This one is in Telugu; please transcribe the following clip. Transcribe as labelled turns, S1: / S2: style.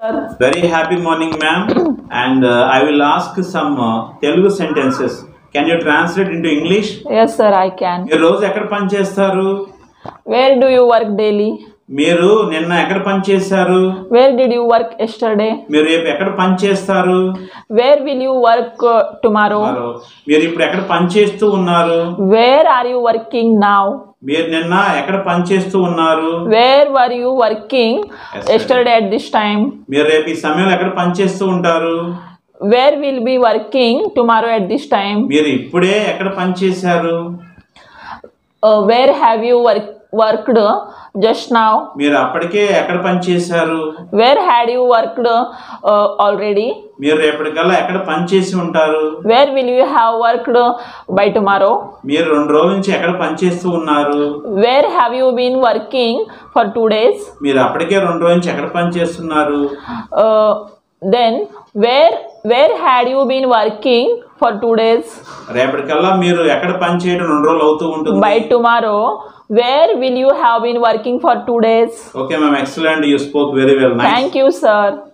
S1: Very happy morning, ma'am. And uh, I will ask some uh, Telugu sentences. Can you translate into English?
S2: Yes, sir, I can.
S1: మీరు రోజు ఎక్కడ పని చేస్తారు
S2: Where do you work daily?
S1: మీరు నిన్న ఎక్కడ పని చేశారు
S2: Where did you work yesterday?
S1: మీరు రేపు ఎక్కడ పని చేస్తారు
S2: Where will you work uh, tomorrow?
S1: మరో, మీరు ఇప్పుడు ఎక్కడ పని చేస్తూ ఉన్నారు
S2: Where are you working now?
S1: మీరు నిన్న ఎక్కడ పని చేస్తూ ఉన్నారు
S2: Where were you working
S1: Yesterday.
S2: yesterday at this time?
S1: మీరు రేపు ఈ సమయంలో ఎక్కడ పని చేస్తూ ఉంటారు
S2: Where will be working tomorrow at this time?
S1: మీరు ఇప్పుడే ఎక్కడ పని చేశారు
S2: Uh, where have you work, worked just now?
S1: మీరు అప్పటికే ఎక్కడ పని చేశారు
S2: Where had you worked uh, already?
S1: మీరు రేపటికల్లా ఎక్కడ పని చేసి ఉంటారు
S2: Where will you have worked by tomorrow?
S1: మీరు రెండు రోజుల నుంచి ఎక్కడ పని చేస్తూ ఉన్నారు
S2: Where have you been working for two days?
S1: మీరు అప్పటికే రెండు రోజుల నుంచి ఎక్కడ పని చేస్తున్నారు
S2: Uh, then where where had you been working for two days?
S1: రేపటికల్లా మీరు ఎక్కడ పని చేయడం రెండు రోజులు అవుతూ ఉంటుంది
S2: By tomorrow, where will you have been working for two days?
S1: Okay ma'am excellent you spoke very well nice
S2: Thank you, sir.